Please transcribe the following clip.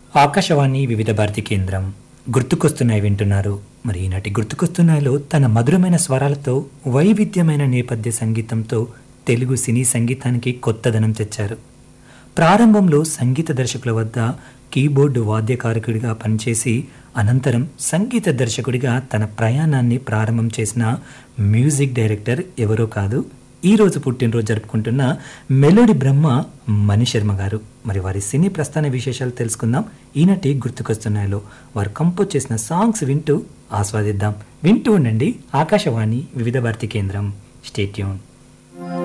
ఆకాశవాణి వివిధ భారతి కేంద్రం గుర్తుకొస్తున్నాయి వింటున్నారు మరి ఈనాటి గుర్తుకొస్తున్నాయిలో తన మధురమైన స్వరాలతో వైవిధ్యమైన నేపథ్య సంగీతంతో తెలుగు సినీ సంగీతానికి కొత్తదనం తెచ్చారు ప్రారంభంలో సంగీత దర్శకుల వద్ద కీబోర్డు వాద్యకారకుడిగా పనిచేసి అనంతరం సంగీత దర్శకుడిగా తన ప్రయాణాన్ని ప్రారంభం చేసిన మ్యూజిక్ డైరెక్టర్ ఎవరో కాదు ఈ రోజు పుట్టినరోజు జరుపుకుంటున్న మెలోడి బ్రహ్మ మణిశర్మ గారు మరి వారి సినీ ప్రస్థాన విశేషాలు తెలుసుకుందాం ఈనాటి గుర్తుకొస్తున్నాయిలో వారు కంపోజ్ చేసిన సాంగ్స్ వింటూ ఆస్వాదిద్దాం వింటూ ఉండండి ఆకాశవాణి వివిధ భారతి కేంద్రం స్టేట్యూన్